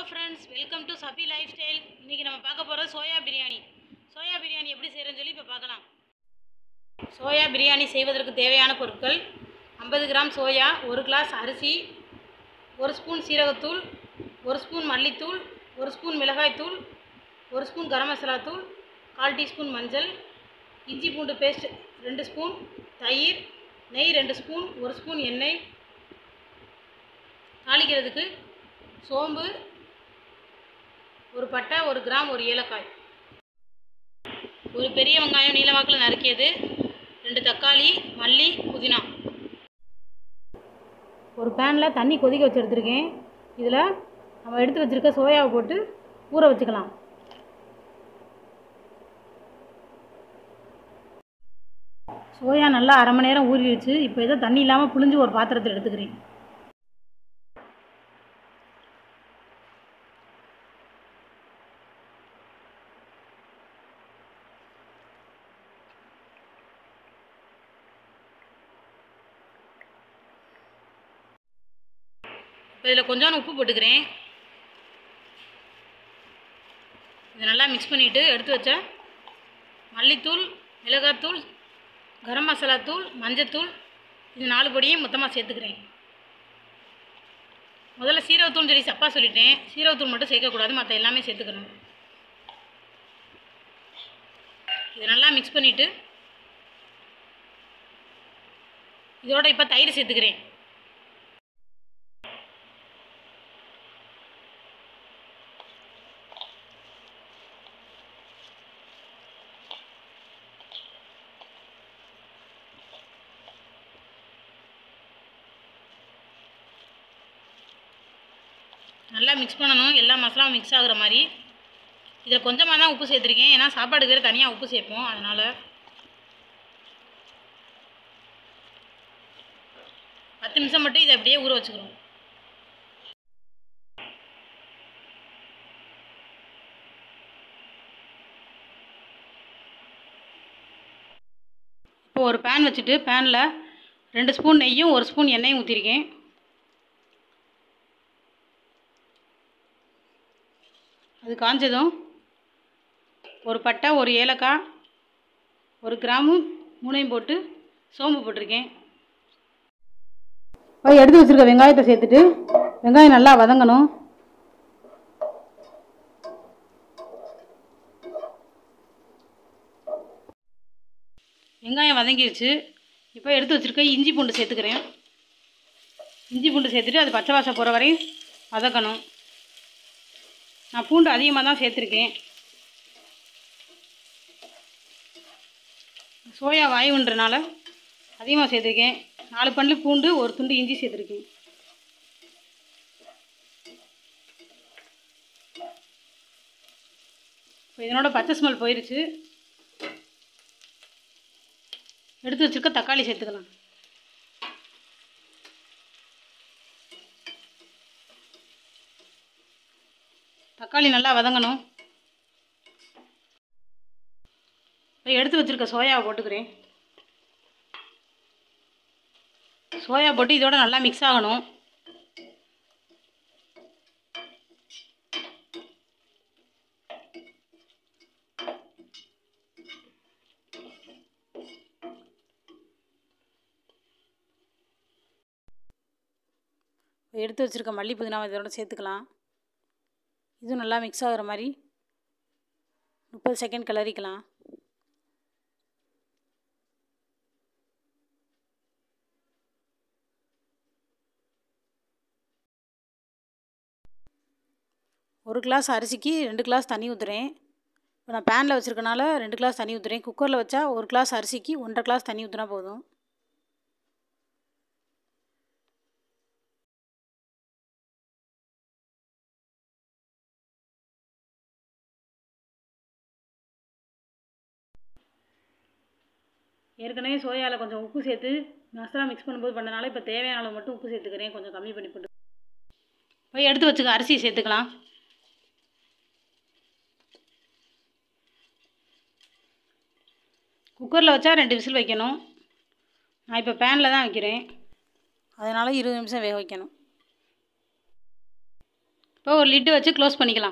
friends welcome to Safi life style இன்றைக்கி நம்ம பார்க்க போகிறது சோயா பிரியாணி சோயா பிரியாணி எப்படி செய்கிறேன்னு சொல்லி இப்போ பார்க்கலாம் சோயா பிரியாணி செய்வதற்கு தேவையான பொருட்கள் ஐம்பது கிராம் சோயா ஒரு கிளாஸ் அரிசி ஒரு ஸ்பூன் சீரகத்தூள் ஒரு ஸ்பூன் மல்லித்தூள் ஒரு ஸ்பூன் மிளகாய்த்தூள் ஒரு ஸ்பூன் கரம் மசாலா தூள் கால் டீஸ்பூன் மஞ்சள் இஞ்சி பூண்டு பேஸ்ட் ரெண்டு ஸ்பூன் தயிர் நெய் ரெண்டு ஸ்பூன் ஒரு ஸ்பூன் எண்ணெய் தாளிக்கிறதுக்கு சோம்பு ஒரு பட்டை ஒரு கிராம் ஒரு ஏலக்காய் ஒரு பெரிய வெங்காயம் நீல வாக்கில் நறுக்கியது ரெண்டு தக்காளி மல்லி புதினா ஒரு பேனில் தண்ணி கொதிக்க வச்சு எடுத்துருக்கேன் இதில் நம்ம எடுத்து வச்சுருக்க சோயாவை போட்டு ஊற வச்சுக்கலாம் சோயா நல்லா அரை மணி நேரம் ஊறிடுச்சு இப்போ இதை தண்ணி இல்லாமல் புழிஞ்சு ஒரு பாத்திரத்தில் எடுத்துக்கிறேன் இப்போ இதில் கொஞ்சோண்டு உப்பு போட்டுக்கிறேன் இதை நல்லா மிக்ஸ் பண்ணிவிட்டு எடுத்து வச்ச மல்லித்தூள் மிளகாத்தூள் கரம் மசாலா தூள் மஞ்சத்தூள் இது நாலு பொடியும் மொத்தமாக சேர்த்துக்கிறேன் முதல்ல சீரகத்தூள் சொல்லி சப்பா சொல்லிட்டேன் சீரகத்தூள் மட்டும் சேர்க்கக்கூடாது மற்ற எல்லாமே சேர்த்துக்கணும் இதை நல்லா மிக்ஸ் பண்ணிவிட்டு இதோட இப்போ தயிர் சேர்த்துக்கிறேன் நல்லா மிக்ஸ் பண்ணணும் எல்லா மசாலாவும் மிக்ஸ் ஆகுற மாதிரி இதில் கொஞ்சமாக தான் உப்பு சேர்த்துருக்கேன் ஏன்னா சாப்பாடுக்கு வேறு தனியாக உப்பு சேர்ப்போம் அதனால் பத்து நிமிஷம் மட்டும் இதை அப்படியே ஊற வச்சுக்கிறோம் இப்போ ஒரு பேன் வச்சுட்டு பேனில் ரெண்டு ஸ்பூன் நெய்யும் ஒரு ஸ்பூன் எண்ணெயும் ஊற்றிருக்கேன் அது காஞ்சதும் ஒரு பட்டை ஒரு ஏலக்காய் ஒரு கிராமு மூணையும் போட்டு சோம்பு போட்டிருக்கேன் இப்போ எடுத்து வச்சுருக்க வெங்காயத்தை சேர்த்துட்டு வெங்காயம் நல்லா வதங்கணும் வெங்காயம் வதங்கிருச்சு இப்போ எடுத்து வச்சுருக்க இஞ்சி பூண்டு சேர்த்துக்கிறேன் இஞ்சி பூண்டு சேர்த்துட்டு அது பச்சை வாசம் போகிற வரையும் வதக்கணும் நான் பூண்டு அதிகமாக தான் சேர்த்துருக்கேன் சோயா வாயுன்றனால அதிகமாக சேர்த்துருக்கேன் நாலு பல்லு பூண்டு ஒரு துண்டு இஞ்சி சேர்த்துருக்கேன் இப்போ இதனோட பச்சை ஸ்மெல் போயிருச்சு எடுத்து வச்சுருக்க தக்காளி சேர்த்துக்கலாம் தக்காளி நல்லா வதங்கணும் இப்போ எடுத்து வச்சுருக்க சோயாவை போட்டுக்கிறேன் சோயா போட்டு இதோட நல்லா மிக்ஸ் ஆகணும் எடுத்து வச்சுருக்க மல்லி புதினாவை இதோட சேர்த்துக்கலாம் இதுவும் நல்லா மிக்ஸ் ஆகுற மாதிரி முப்பது செகண்ட் கிளறிக்கலாம் ஒரு கிளாஸ் அரிசிக்கு ரெண்டு கிளாஸ் தண்ணி ஊற்றுறேன் இப்போ நான் பேனில் வச்சுருக்கனால ரெண்டு கிளாஸ் தண்ணி ஊற்றுறேன் குக்கரில் வச்சா ஒரு கிளாஸ் அரிசிக்கு ஒன்றரை கிளாஸ் தண்ணி ஊற்றினா போதும் ஏற்கனவே சோயாவில் கொஞ்சம் உப்பு சேர்த்து மசாலா மிக்ஸ் பண்ணும்போது பண்ணனால இப்போ தேவையான அளவு மட்டும் உப்பு சேர்த்துக்கிறேன் கொஞ்சம் கம்மி பண்ணி போட்டு போய் எடுத்து வச்சுக்க அரிசி சேர்த்துக்கலாம் குக்கரில் வச்சா ரெண்டு விசில் வைக்கணும் நான் இப்போ பேனில் தான் வைக்கிறேன் அதனால் இருபது நிமிஷம் வேக வைக்கணும் இப்போ இப்போ ஒரு லிட்டு வச்சு க்ளோஸ் பண்ணிக்கலாம்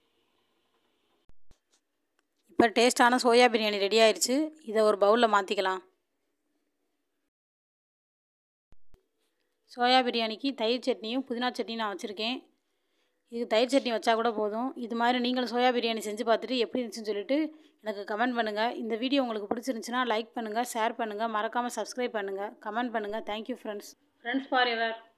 இப்போ டேஸ்டான சோயா பிரியாணி ரெடி ஆயிடுச்சு இதை ஒரு பவுலில் மாற்றிக்கலாம் சோயா பிரியாணிக்கு தயிர் சட்னியும் புதினா சட்னியும் நான் வச்சுருக்கேன் இது தயிர் சட்னி வச்சா கூட போதும் இது மாதிரி நீங்களும் சோயா பிரியாணி செஞ்சு பார்த்துட்டு எப்படி இருந்துச்சுன்னு சொல்லிட்டு எனக்கு கமெண்ட் பண்ணுங்கள் இந்த வீடியோ உங்களுக்கு பிடிச்சிருந்துச்சுன்னா லைக் பண்ணுங்கள் ஷேர் பண்ணுங்கள் மறக்காமல் சப்ஸ்கிரைப் பண்ணுங்கள் கமெண்ட் பண்ணுங்கள் thank you friends friends for ever